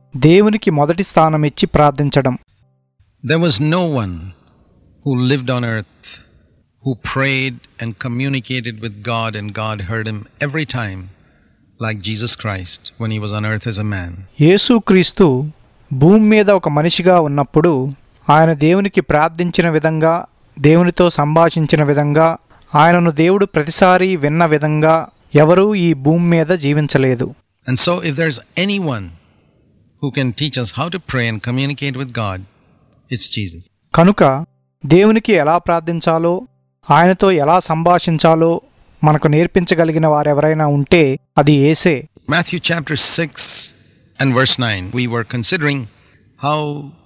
దేవునికి మొదటి స్థానమిచ్చి ప్రార్థించడం There was no one who lived on earth who prayed and communicated with God and God heard him every time like Jesus Christ when he was on earth as a man. యేసుక్రీస్తు భూమి మీద ఒక మనిషిగా ఉన్నప్పుడు ఆయన దేవునికి ప్రార్థించిన విధంగా దేవునితో సంభాషించిన విధంగా ఆయనను దేవుడు ప్రతిసారి విన్న విధంగా ఎవరూ ఈ భూమి మీద జీవించలేదు And so, if there's anyone who can teach us how to pray and communicate with God, it's Jesus. కనుక దేవునికి ఎలా ప్రార్థించాలో ఆయనతో ఎలా సంభాషించాలో మనకు నేర్పించగలిగిన వారెవరైనా ఉంటే అది ఏసే Matthew chapter 6 and verse 9, we were considering how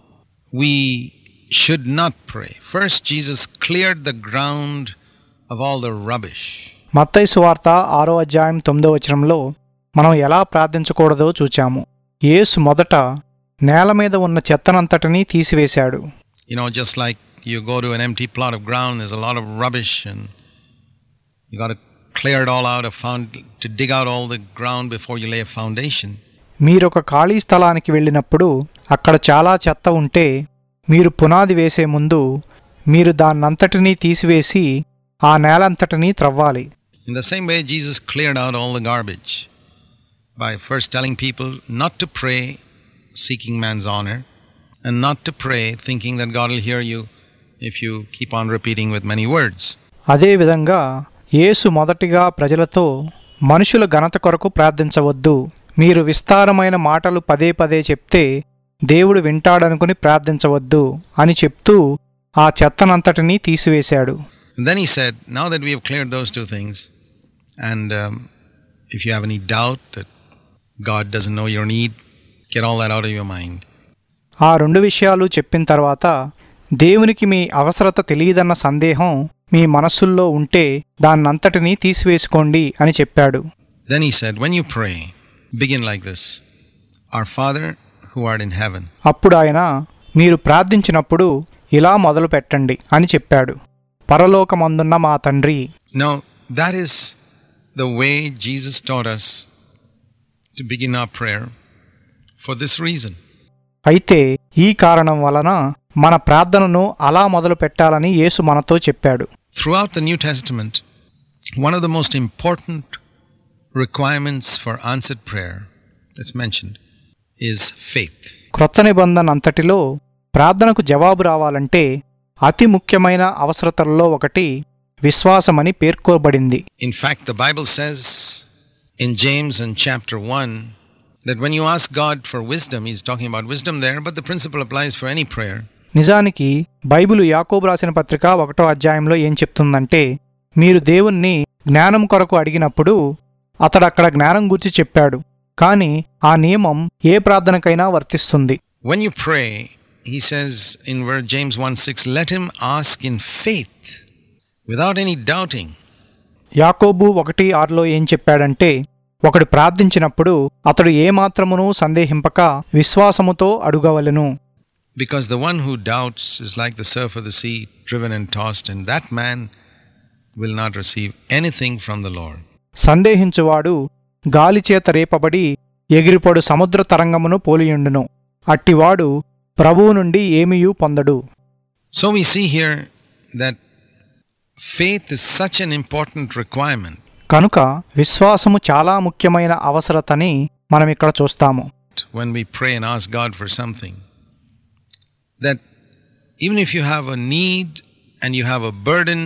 we should not pray. First, Jesus cleared the ground of all the rubbish. మత్తయి సువార్త ఆరో అధ్యాయం తొమ్మిదో వచనంలో మనం ఎలా ప్రార్థించకూడదో చూచాము యేసు మొదట నేల మీద ఉన్న చెత్తనంతటినీ తీసివేశాడు You know, just like you go to an empty plot of ground, there's a lot of rubbish, and you got to clear it all out, a found, to dig out all the ground before you lay a foundation. మీరొక ఖాళీ స్థలానికి వెళ్ళినప్పుడు అక్కడ చాలా చెత్త ఉంటే మీరు పునాది వేసే ముందు మీరు దాన్నంతటినీ తీసివేసి ఆ నేలంతటినీ త్రవ్వాలి In the same way, Jesus cleared out all the garbage by first telling people not to pray seeking man's honor and not to pray thinking that God will hear you if you keep on repeating with many words. అదేవిధంగా యేసు మొదటిగా ప్రజలతో మనుషుల ఘనత కొరకు ప్రార్థించవద్దు మీరు విస్తారమైన మాటలు పదే పదే చెప్తే దేవుడు వింటాడనుకుని ప్రార్థించవద్దు అని చెప్తూ ఆ చెత్తనంతటినీ తీసివేశాడు And then he said, Now that we have cleared those two things, and um, if you have any doubt that God doesn't know your need, get all that out of your mind. ఆ రెండు విషయాలు చెప్పిన తర్వాత దేవునికి మీ అవసరత తెలియదన్న సందేహం మీ మనస్సుల్లో ఉంటే దాన్నంతటినీ తీసివేసుకోండి అని చెప్పాడు Then he said, When you pray, begin like this Our Father who art in heaven. అప్పుడు ఆయన మీరు ప్రార్థించినప్పుడు ఇలా మొదలు పెట్టండి అని చెప్పాడు పరలోకమందున్న మా తండ్రి Now, that is the way Jesus taught us to begin our prayer for this reason. అయితే ఈ కారణం వలన మన ప్రార్థనను అలా మొదలు పెట్టాలని యేసు మనతో చెప్పాడు Throughout the New Testament, one of the most important requirements for answered prayer that's mentioned is faith. క్రొత్త నిబంధన అంతటిలో ప్రార్థనకు జవాబు రావాలంటే అతి ముఖ్యమైన అవసరతల్లో ఒకటి విశ్వాసమని పేర్కోబడింది In fact, the Bible says in James in chapter 1 that when you ask God for wisdom, he's talking about wisdom there, but the principle applies for any prayer. నిజానికి బైబిలు యాకోబు రాసిన పత్రిక ఒకటో అధ్యాయంలో ఏం చెప్తుందంటే మీరు దేవుణ్ణి జ్ఞానం కొరకు అడిగినప్పుడు అతడు అక్కడ జ్ఞానం గురించి చెప్పాడు కానీ ఆ నియమం ఏ ప్రార్థనకైనా వర్తిస్తుంది When you pray, he says in verse James 1 6, let him ask in faith without any doubting. యాకోబు ఒకటి ఆరులో ఏం చెప్పాడంటే ఒకడు ప్రార్థించినప్పుడు అతడు ఏమాత్రమును సందేహింపక విశ్వాసముతో అడుగవలెను Because the one who doubts is like the surf of the sea, driven and tossed, and that man will not receive anything from the Lord. సందేహించువాడు గాలిచేత రేపబడి ఎగిరిపడు సముద్ర తరంగమును పోలియుండును అట్టివాడు ప్రభువు నుండి ఏమీయూ పొందడు So we see here that faith is such an important requirement. కనుక విశ్వాసము చాలా ముఖ్యమైన అవసరతని మనం ఇక్కడ చూస్తాము when we pray and ask God for something. That even if you have a need and you have a burden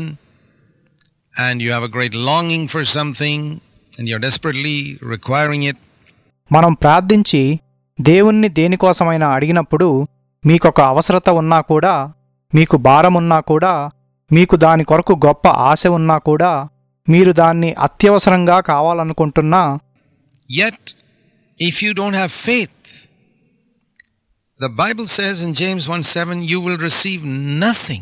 and you have a great longing for something and you're desperately requiring it, మనం ప్రార్థించి దేవుణ్ణి దేనికోసమైనా అడిగినప్పుడు మీకొక అవసరత ఉన్నా కూడా మీకు భారమున్నా కూడా మీకు దాని కొరకు గొప్ప ఆశ ఉన్నా కూడా మీరు దాన్ని అత్యవసరంగా కావాలనుకుంటున్నా yet if you don't have faith, the Bible says in James 1 7, you will receive nothing,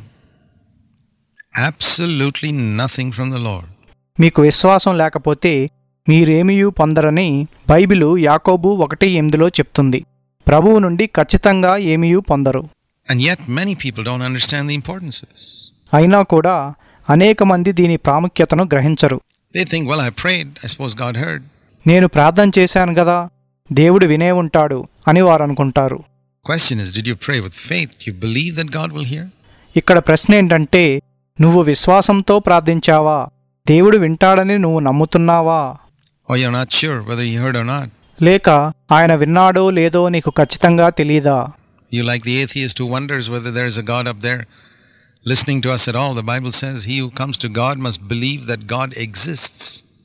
absolutely nothing from the Lord. మీకు విశ్వాసం లేకపోతే మీరేమీయూ పొందరని బైబిలు యాకోబు ఒకటి ఎనిమిదిలో చెప్తుంది ప్రభువు నుండి ఖచ్చితంగా ఏమీయూ పొందరు And yet, many people don't understand the importance of this. అయినా కూడా అనేక మంది దీని ప్రాముఖ్యతను గ్రహించరు They think, well, I prayed, I suppose God heard. నేను ప్రార్థన చేశాను గదా దేవుడు వినే ఉంటాడు అని వారు అనుకుంటారు Question is, did you pray with faith? Do you believe that God will hear? ఇక్కడ ప్రశ్న ఏంటంటే నువ్వు విశ్వాసంతో ప్రార్థించావా దేవుడు వింటాడని నువ్వు నమ్ముతున్నావా Or you're not sure whether he heard or not? లేక ఆయన విన్నాడో లేదో నీకు ఖచ్చితంగా తెలీదా You like the atheist who wonders whether there is a God up there listening to us at all. The Bible says he who comes to God must believe that God exists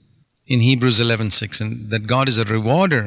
in Hebrews 11:6 and that God is a rewarder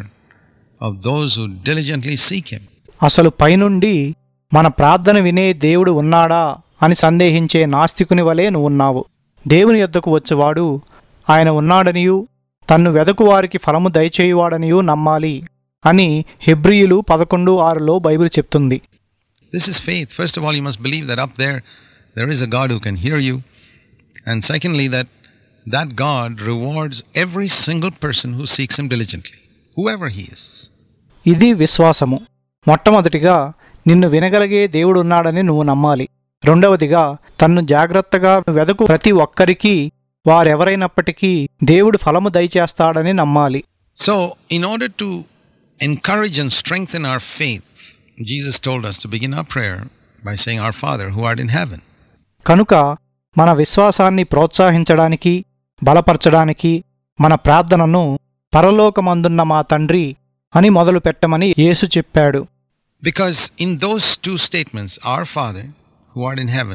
of those who diligently seek him. అసలు పైనుండి మన ప్రార్థన వినే దేవుడు ఉన్నాడా అని సందేహించే నాస్తికుని వలె నువ్వు ఉన్నావు దేవుని యొద్దకు వచ్చేవాడు ఆయన ఉన్నాడనియు తన్ను వెదకు వారికి ఫలము దయచేయువాడనియు నమ్మాలి అని హెబ్రియులు పదకొండు ఆరులో బైబిల్ చెప్తుంది This is faith. First of all, you must believe that up there there is a God who can hear you. And secondly, that that God rewards every single person who seeks him diligently, whoever he is. ఇది విశ్వాసము మొట్టమొదటిగా నిన్ను వినగలిగే దేవుడు ఉన్నాడని నువ్వు నమ్మాలి రెండవదిగా తన్ను జాగ్రత్తగా వెదకు ప్రతి ఒక్కరికి వారెవరైనప్పటికీ దేవుడు ఫలము దయచేస్తాడని నమ్మాలి So, in order to encourage and strengthen our faith, Jesus told us to begin our prayer by saying, Our Father who art in heaven. కనుక మన విశ్వాసాన్ని ప్రోత్సహించడానికి బలపరచడానికి మన ప్రార్థనను పరలోకమందున్న మా తండ్రి అని మొదలు పెట్టమని యేసు చెప్పాడు Because in those two statements, Our Father who art in heaven,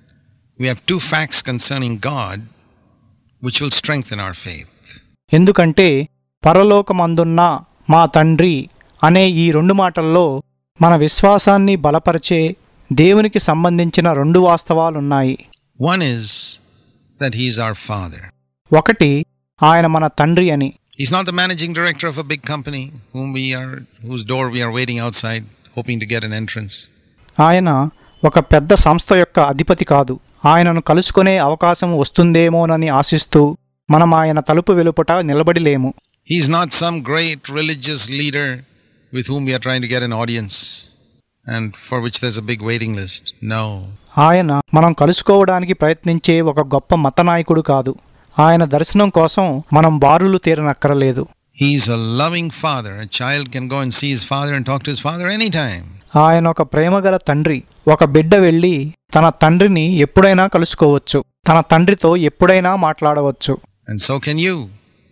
we have two facts concerning God which will strengthen our faith. ఎందుకంటే పరలోకమందున్న మా తండ్రి అనే ఈ రెండు మాటల్లో మన విశ్వాసాన్ని బలపరిచే దేవునికి సంబంధించిన రెండు వాస్తవాలున్నాయి One is that He is our Father. ఒకటి ఆయన మన తండ్రి అని He's not the managing director of a big company whom we are whose door we are waiting outside hoping to get an entrance. ఆయన ఒక పెద్ద సంస్థ యొక్క అధిపతి కాదు ఆయనను కలుసుకునే అవకాశం వస్తుందేమోనని ఆశిస్తూ మనం ఆయన తలుపు వెలుపట నిలబడిలేము He's not some great religious leader with whom we are trying to get an audience and for which there's a big waiting list. No. ఆయన మనం కలుసుకోవడానికి ప్రయత్నించే ఒక గొప్ప మత నాయకుడు కాదు ఆయన దర్శనం కోసం మనం బారులు తీరనక్కరలేదు He's a loving father. A child can go and see his father and talk to his father anytime. ఆయన ఒక ప్రేమగల తండ్రి ఒక బిడ్డ వెళ్ళి తన తండ్రిని ఎప్పుడైనా కలుసుకోవచ్చు తన తండ్రితో ఎప్పుడైనా మాట్లాడవచ్చు And so can you.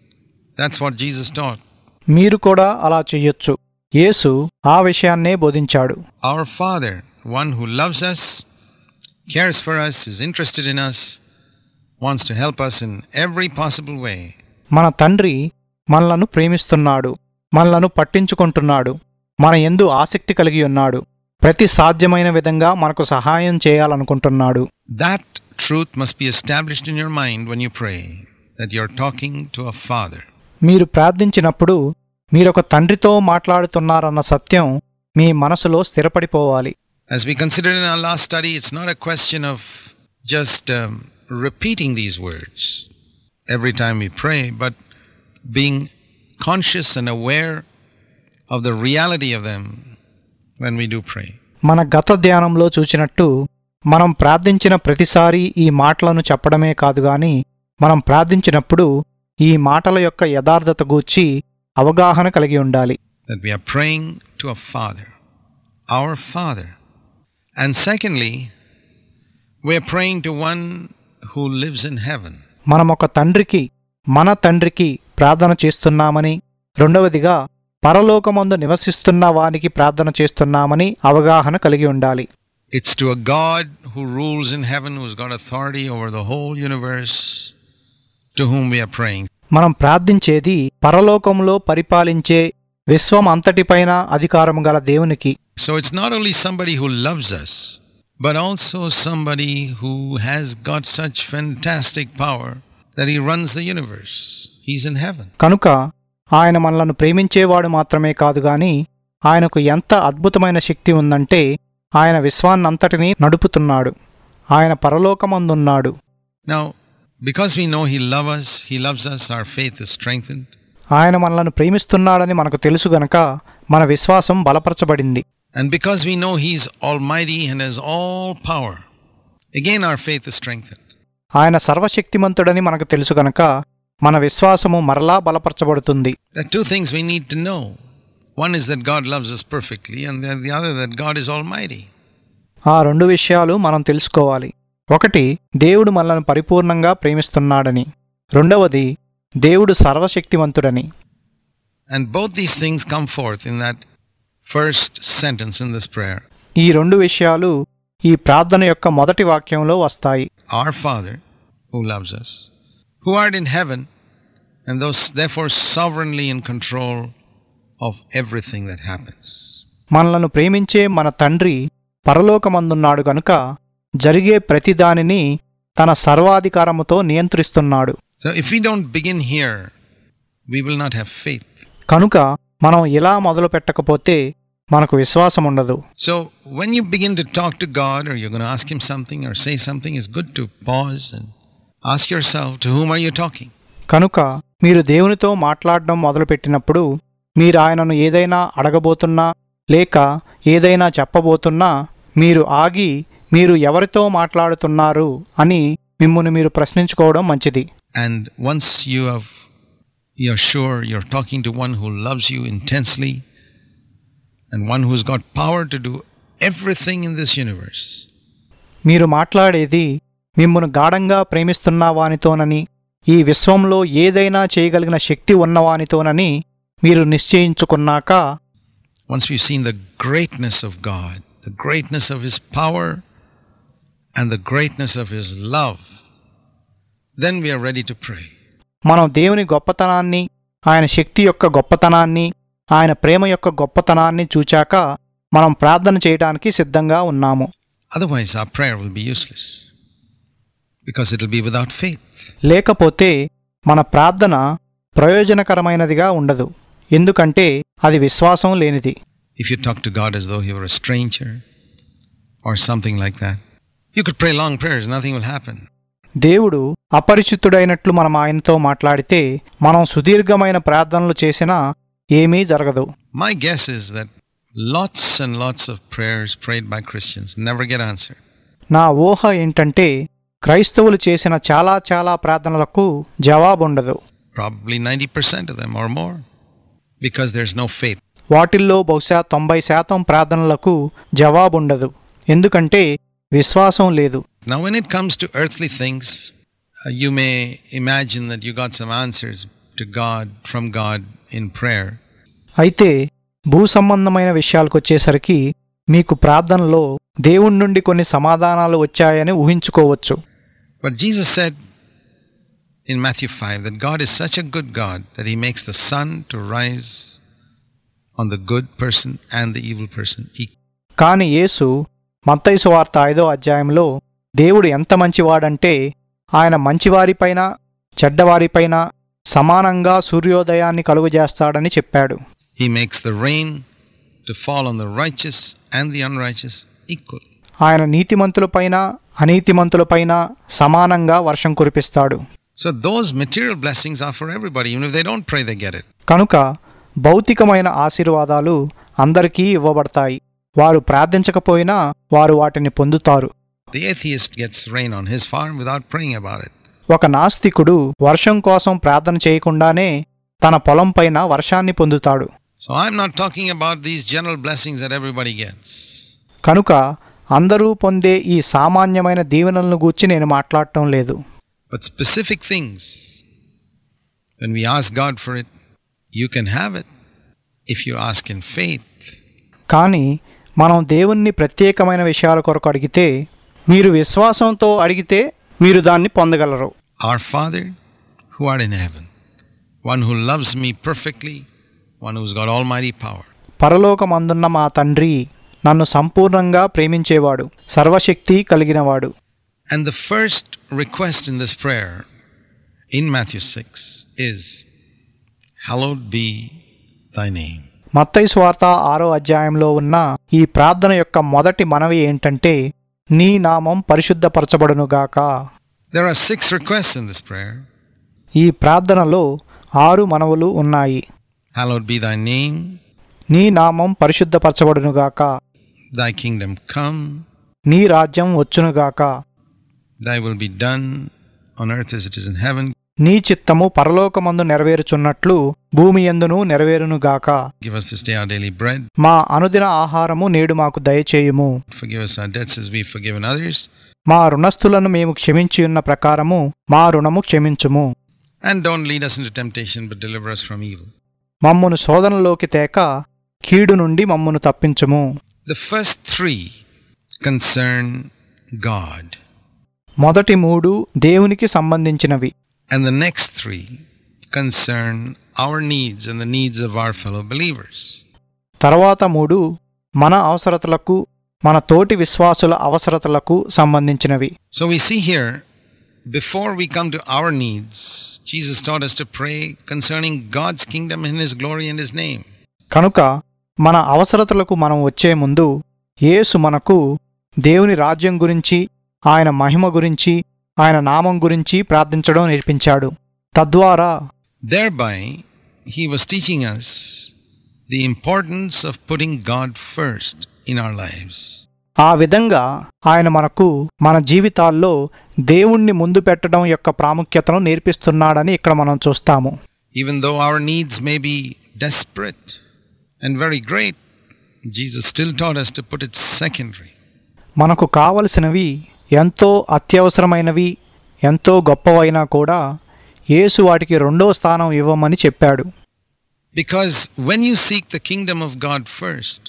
That's what Jesus taught. మీరు కూడా అలా చెయ్యొచ్చు యేసు ఆ విషయాన్నే బోధించాడు Our Father, one who loves us, cares for us, is interested in us, wants to help us in every possible way. మన తండ్రి మనలను ప్రేమిస్తున్నాడు మనలను పట్టించుకుంటున్నాడు మన ఎందు ఆసక్తి కలిగి ఉన్నాడు ప్రతి సాధ్యమైన విధంగా మనకు సహాయం చేయాలనుకుంటున్నాడు That truth must be established in your mind when you pray that you're talking to a Father. మీరు ప్రార్థించినప్పుడు మీరొక తండ్రితో మాట్లాడుతున్నారన్న సత్యం మీ మనసులో స్థిరపడిపోవాలి As we considered in our last study, it's not a question of just um, repeating these words every time we pray, but being conscious and aware of the reality of them when we do pray. మన గత ధ్యానంలో చూచినట్టు మనం ప్రార్థించిన ప్రతిసారి ఈ మాటలను చెప్పడమే కాదు గాని మనం ప్రార్థించినప్పుడు ఈ మాటల యొక్క యథార్థత గూర్చి అవగాహన కలిగి ఉండాలి That we are praying to a Father, our Father. And secondly, we are praying to one who lives in heaven. మనం ఒక తండ్రికి మన తండ్రికి ప్రార్థన చేస్తున్నామని రెండవదిగా పరలోకమందు నివసిస్తున్న వానికి ప్రార్థన చేస్తున్నామని అవగాహన కలిగి ఉండాలి It's to a God who rules in heaven, who's got authority over the whole universe, to whom we are praying. మనం ప్రార్థించేది పరలోకంలో పరిపాలించే విశ్వం అంతటిపైన అధికారము గల దేవునికి So it's not only somebody who loves us, but also somebody who has got such fantastic power that he runs the universe. He's in heaven. కనుక ఆయన మనలను ప్రేమించేవాడు మాత్రమే కాదు గాని ఆయనకు ఎంత అద్భుతమైన శక్తి ఉందంటే ఆయన విశ్వాన్నంతటినీ నడుపుతున్నాడు ఆయన పరలోకమందున్నాడు Now, because we know he loves us, he loves us, our faith is strengthened. ఆయన మనలను ప్రేమిస్తున్నాడని మనకు తెలుసు గనక మన విశ్వాసం బలపరచబడింది And because we know he's almighty and has all power, again our faith is strengthened. ఆయన సర్వశక్తిమంతుడని మనకు తెలుసు గనక మన విశ్వాసము మరలా బలపరచబడుతుంది There are two things we need to know. One is that God loves us perfectly, and then the other that God is almighty. ఆ రెండు విషయాలు మనం తెలుసుకోవాలి ఒకటి దేవుడు మనల్ని పరిపూర్ణంగా ప్రేమిస్తున్నాడని రెండవది దేవుడు సర్వశక్తివంతుడని And both these things come forth in that first sentence in this prayer. ఈ రెండు విషయాలు ఈ ప్రార్థన యొక్క మొదటి వాక్యంలో వస్తాయి Our Father, who loves us, who art in heaven, and those therefore sovereignly in control of everything that happens. మనలను ప్రేమించే మన తండ్రి పరలోకమందున్నాడు గనుక జరిగే ప్రతిదానిని తన సర్వాధికారముతో నియంత్రిస్తున్నాడు So if we don't begin here, we will not have faith. కనుక మనం ఇలా మొదలు పెట్టకపోతే మనకు విశ్వాసం ఉండదు So when you begin to talk to God or you're going to ask Him something or say something, it's good to pause and ask yourself, to whom are you talking? కనుక మీరు దేవునితో మాట్లాడడం మొదలుపెట్టినప్పుడు మీరు ఆయనను ఏదైనా అడగబోతున్నా లేక ఏదైనా చెప్పబోతున్నా మీరు ఆగి మీరు ఎవరితో మాట్లాడుతున్నారు అని మిమ్మును మీరు ప్రశ్నించుకోవడం మంచిది And once you have, you're sure you're talking to one who loves you intensely and one who's got power to do everything in this universe, మీరు మాట్లాడేది మిమ్మును గాఢంగా ప్రేమిస్తున్న వానితోనని ఈ విశ్వంలో ఏదైనా చేయగలిగిన శక్తి ఉన్నవానితోనని మీరు నిశ్చయించుకున్నాక once we've seen the greatness of God, the greatness of His power, and the greatness of His love, then we are ready to pray. మనం దేవుని గొప్పతనాన్ని ఆయన శక్తి యొక్క గొప్పతనాన్ని ఆయన ప్రేమ యొక్క గొప్పతనాన్ని చూచాక మనం ప్రార్థన చేయడానికి సిద్ధంగా ఉన్నాము Otherwise, our prayer will be useless because it'll be without faith. లేకపోతే మన ప్రార్థన ప్రయోజనకరమైనదిగా ఉండదు ఎందుకంటే అది విశ్వాసం లేనిది If you talk to God as though He were a stranger or something like that, you could pray long prayers, nothing will happen. దేవుడు అపరిచితుడైనట్లు మనం ఆయనతో మాట్లాడితే మనం సుదీర్ఘమైన ప్రార్థనలు చేసినా ఏమీ జరగదు My guess is that lots and lots of prayers prayed by Christians never get answered. నా ఊహ ఏంటంటే క్రైస్తవులు చేసిన చాలా చాలా ప్రార్థనలకు జవాబుండదు Probably 90% of them or more because there's no faith. వాటిల్లో బహుశా తొంభై శాతం ప్రార్థనలకు జవాబుండదు ఎందుకంటే విశ్వాసం లేదు Now, when it comes to earthly things, uh, you may imagine that you got some answers to God from God in prayer. అయితే భూ సంబంధమైన విషయాలకు వచ్చేసరికి మీకు ప్రార్థనలో దేవుడి నుండి కొన్ని సమాధానాలు వచ్చాయని ఊహించుకోవచ్చు But Jesus said in Matthew 5 that God is such a good God that he makes the sun to rise on the good person and the evil person equal. కాని యేసు మత్తయి సువార్త ఐదో అధ్యాయంలో దేవుడు ఎంత మంచివాడంటే ఆయన మంచివారిపైన చెడ్డవారిపైన సమానంగా సూర్యోదయాన్ని కలుగజేస్తాడని చెప్పాడు He makes the rain to fall on the righteous and the unrighteous equally. ఆయన నీతిమంతులపైన అనీతిమంతులపైన సమానంగా వర్షం కురిపిస్తాడు So those material blessings are for everybody. Even if they don't pray, they get it. కనుక భౌతికమైన ఆశీర్వాదాలు అందరికీ ఇవ్వబడతాయి వారు ప్రార్థించకపోయినా వారు వాటిని పొందుతారు The atheist gets rain on his farm without praying about it. ఒక నాస్తికుడు వర్షం కోసం ప్రార్థన చేయకుండానే తన పొలం పైన వర్షాన్ని పొందుతాడు So I'm not talking about these general blessings that everybody gets. కనుక అందరూ పొందే ఈ సామాన్యమైన దీవెనలను గూర్చి నేను మాట్లాడటం లేదు But specific things, when we ask God for it, you can have it if you ask in faith. కానీ మనం దేవుణ్ణి ప్రత్యేకమైన విషయాల కొరకు అడిగితే మీరు విశ్వాసంతో అడిగితే మీరు దాన్ని పొందగలరు Our Father, who art in heaven, one who loves me perfectly, one who's got almighty power. పరలోకమందున్న మా తండ్రి నన్ను సంపూర్ణంగా ప్రేమించేవాడు సర్వశక్తి కలిగినవాడు And the first request in this prayer in Matthew 6 is, Hallowed be thy name. మత్తయి స్వార్త ఆరో అధ్యాయంలో ఉన్న ఈ ప్రార్థన యొక్క మొదటి మనవి ఏంటంటే నీ నామం పరిశుద్ధపరచబడునుగాక There are six requests in this prayer. ఈ ప్రార్థనలో ఆరు మనవులు ఉన్నాయి Hallowed be thy name, నీ నామం పరిశుద్ధపరచబడునుగాక thy kingdom come, నీ రాజ్యం వచ్చునుగాక thy will be done on earth as it is in heaven. నీ చిత్తము పరలోకమందు నెరవేరుచున్నట్లు భూమి ఎందును నెరవేరునుగాక Give us this day our daily bread. మా అనుదిన ఆహారము నేడు మాకు దయచేయుము Forgive us our debts as we've forgiven others. మా రుణస్థులను మేము క్షమించియున్న ప్రకారము మా రుణము క్షమించుము And don't lead us into temptation, but deliver us from evil. మమ్మును శోధనలోకి తేక కీడు నుండి మమ్మును తప్పించుము The first three concern God, మొదటి మూడు దేవునికి సంబంధించినవి and the next three concern our needs and the needs of our fellow believers. తర్వాత మూడు మన అవసరతలకు మన తోటి విశ్వాసుల అవసరతలకు సంబంధించినవి So we see here, before we come to our needs, Jesus taught us to pray concerning God's kingdom and His glory and His name. కనుక మన అవసరతలకు మనం వచ్చే ముందు యేసు మనకు దేవుని రాజ్యం గురించి ఆయన మహిమ గురించి ఆయన నామం గురించి ప్రార్థించడం నేర్పించాడు తద్వారా Thereby, He was teaching us the importance of putting God first in our lives. ఆ విధంగా ఆయన మనకు మన జీవితాల్లో దేవుణ్ణి ముందు పెట్టడం యొక్క ప్రాముఖ్యతను నేర్పిస్తున్నాడని ఇక్కడ మనం చూస్తాము Even though our needs may be desperate and very great, Jesus still taught us to put it secondary. మనకు కావలసినవి ఎంతో అత్యవసరమైనవి ఎంతో గొప్పవైనా కూడా యేసు వాటికి రెండో స్థానం ఇవ్వమని చెప్పాడు Because when you seek the kingdom of God first,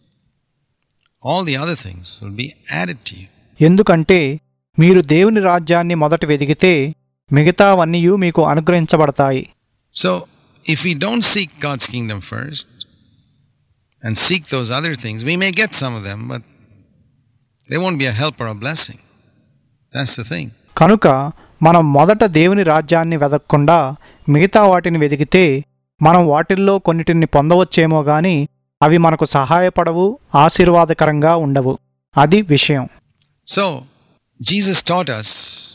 all the other things will be added to you. ఎందుకంటే మీరు దేవుని రాజ్యాన్ని మొదట వెదిగితే మిగతావన్నీ మీకు అనుగ్రహించబడతాయి So, if we don't seek God's kingdom first and seek those other things, we may get some of them, but they won't be a help or a blessing. That's the thing. కనుక మనం మొదట దేవుని రాజ్యాన్ని వెదక్కుండా మిగతా వాటిని వెదిగితే మనం వాటిల్లో కొన్నిటిని పొందవచ్చేమో గాని అవి మనకు సహాయపడవు ఆశీర్వాదకరంగా ఉండవు అది విషయం So, Jesus taught us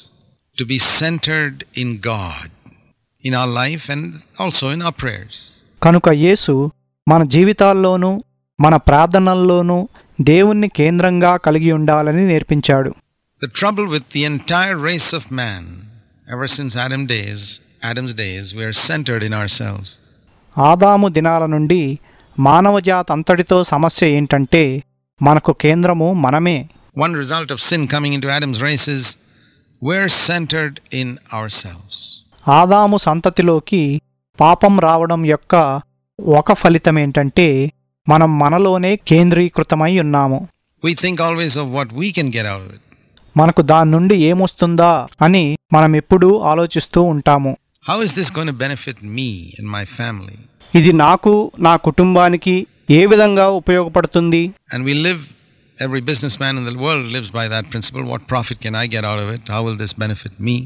to be centered in God in our life and also in our prayers. కనుక యేసు మన జీవితాల్లోనూ మన ప్రార్థనల్లోనూ దేవుణ్ణి కేంద్రంగా కలిగి ఉండాలని నేర్పించాడు The trouble with the entire race of man, ever since Adam days, Adam's days, we are centered in ourselves. ఆదాము దినాల నుండి మానవజాత అంతటితో సమస్య ఏంటంటే మనకు కేంద్రము మనమే One result of sin coming into Adam's race is we're centered in ourselves. ఆదాము సంతతిలోకి పాపం రావడం యొక్క ఒక ఫలితం ఏంటంటే మనం మనలోనే కేంద్రీకృతమై ఉన్నాము We think always of what we can get out of it. మనకు దాని నుండి ఏమొస్తుందా అని మనం ఎప్పుడూ ఆలోచిస్తూ ఉంటాము How is this going to benefit me and my family? ఇది నాకు నా కుటుంబానికి ఏ విధంగా ఉపయోగపడుతుంది And we live, every businessman in the world lives by that principle. What profit can I get out of it? How will this benefit me?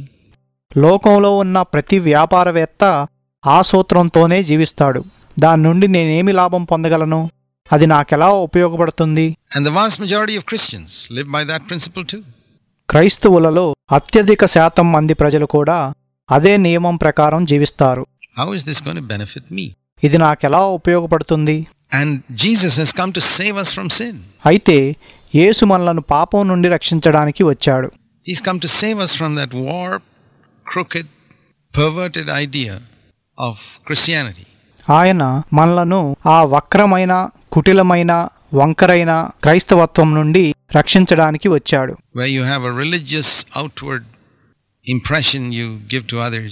లోకంలో ఉన్న ప్రతి వ్యాపారవేత్త ఆ సూత్రంతోనే జీవిస్తాడు దాని నుండి నేనేమి లాభం పొందగలను అది నాకెలా ఉపయోగపడుతుంది And the vast majority of Christians live by that principle too. క్రైస్తవులలో అత్యధిక శాతం మంది ప్రజలు కూడా అదే నియమం ప్రకారం జీవిస్తారు How is this going to benefit me? ఇది నాకెలా ఉపయోగపడుతుంది And Jesus has come to save us from sin. అయితే యేసు మనలను పాపం నుండి రక్షించడానికి వచ్చాడు He's come to save us from that warped, crooked, perverted idea of Christianity. ఆయన మనలను ఆ వక్రమైన కుటిలమైన వంకరైన క్రైస్తవత్వం నుండి రక్షించడానికి వచ్చాడు where you have a religious outward impression you give to others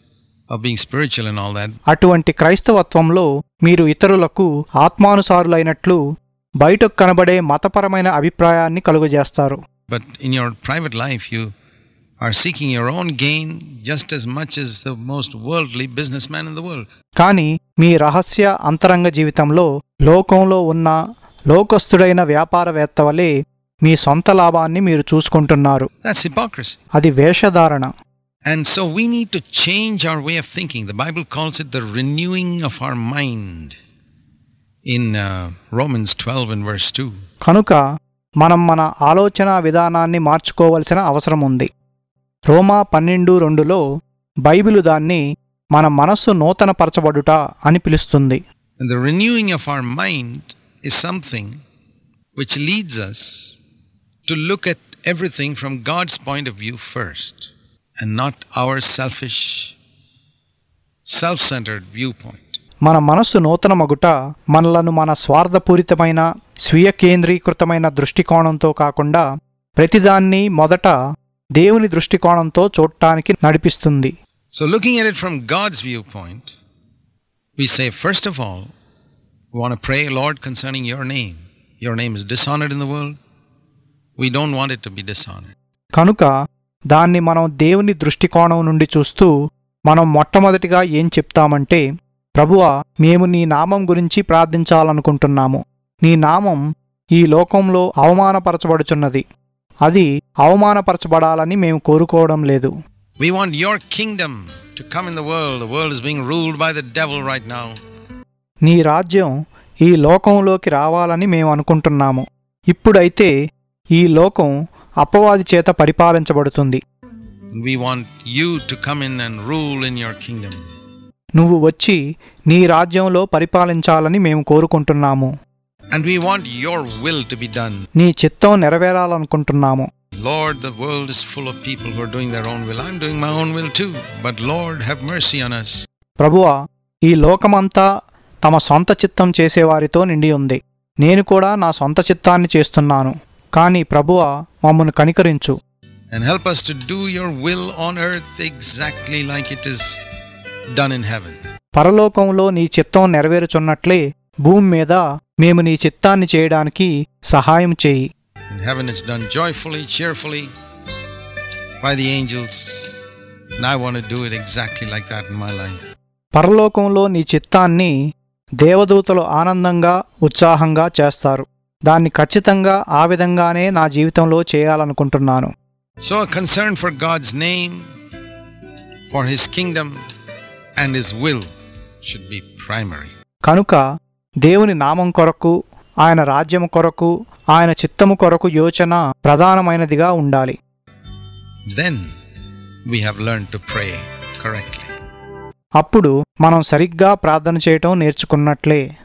of being spiritual and all that, అటువంటి క్రైస్తవత్వంలో మీరు ఇతరులకు ఆత్మానుసారులైనట్లు బయటకు కనబడే మతపరమైన అభిప్రాయాన్ని కలుగజేస్తారు but in your private life you are seeking your own gain just as much as the most worldly businessman in the world. కానీ మీ రహస్య అంతరంగ జీవితంలో లోకంలో ఉన్న లోకస్తుడైన వ్యాపారవేత్త వలె మీ సొంత లాభాన్ని మీరు చూసుకుంటున్నారు That's hypocrisy. అది వేషధారణ And so we need to change our way of thinking. The Bible calls it the renewing of our mind in uh, Romans 12 and verse 2. కనుక మనం మన ఆలోచన విధానాన్ని మార్చుకోవలసిన అవసరం ఉంది రోమా పన్నెండు రెండులో బైబిలు దాన్ని మన మనస్సు నూతనపరచబడుట అని పిలుస్తుంది And the renewing of our mind is something which leads us to look at everything from God's point of view first and not our selfish self centered viewpoint. మన మనస్సు నూతన మగుట మనలను మన స్వార్థపూరితమైన స్వీయ కేంద్రీకృతమైన దృష్టికోణంతో కాకుండా ప్రతిదాన్ని మొదట దేవుని దృష్టికోణంతో చూడటానికి నడిపిస్తుంది So, looking at it from God's viewpoint, we say, first of all, we want to pray, Lord, concerning your name. Your name is dishonored in the world. We don't want it to be dishonored. కనుక దాన్ని మనం దేవుని దృష్టికోణం నుండి చూస్తూ మనం మొట్టమొదటిగా ఏం చెప్తామంటే ప్రభువా మేము నీ నామం గురించి ప్రార్థించాలనుకుంటున్నాము నీ నామం ఈ లోకంలో అవమానపరచబడుచున్నది అది అవమానపరచబడాలని మేము కోరుకోవడం లేదు We want your kingdom to come in the world. The world is being ruled by the devil right now. నీ రాజ్యం ఈ లోకంలోకి రావాలని మేము అనుకుంటున్నాము ఇప్పుడైతే ఈ లోకం అపవాది చేత పరిపాలించబడుతుంది We want you to come in and rule in your kingdom. నువ్వు వచ్చి నీ రాజ్యంలో పరిపాలించాలని మేము కోరుకుంటున్నాము And we want your will to be done. నీ చిత్తం నెరవేరాలనుకుంటున్నాము Lord, the world is full of people who are doing their own will. I'm doing my own will too. But Lord, have mercy on us. ప్రభువా ఈ లోకమంతా తమ సొంత చిత్తం చేసేవారితో నిండి ఉంది నేను కూడా నా సొంత చిత్తాన్ని చేస్తున్నాను కానీ ప్రభువా మమ్మను కనికరించు And help us to do your will on earth exactly like it is done in heaven. పరలోకంలో నీ చిత్తం నెరవేరుచున్నట్లే భూమి మీద మేము నీ చిత్తాన్ని చేయడానికి సహాయం చేయి In heaven, it's done joyfully, cheerfully by the angels. And I want to do it exactly like that in my life. పరలోకంలో నీ చిత్తాన్ని దేవదూతలు ఆనందంగా ఉత్సాహంగా చేస్తారు దాన్ని ఖచ్చితంగా ఆ విధంగానే నా జీవితంలో చేయాలనుకుంటున్నాను So, a concern for God's name, for His kingdom, and His will should be primary. కనుక దేవుని నామం కొరకు ఆయన రాజ్యము కొరకు ఆయన చిత్తము కొరకు యోచన ప్రధానమైనదిగా ఉండాలి Then we have learned to pray correctly. అప్పుడు మనం సరిగ్గా ప్రార్థన చేయటం నేర్చుకున్నట్లే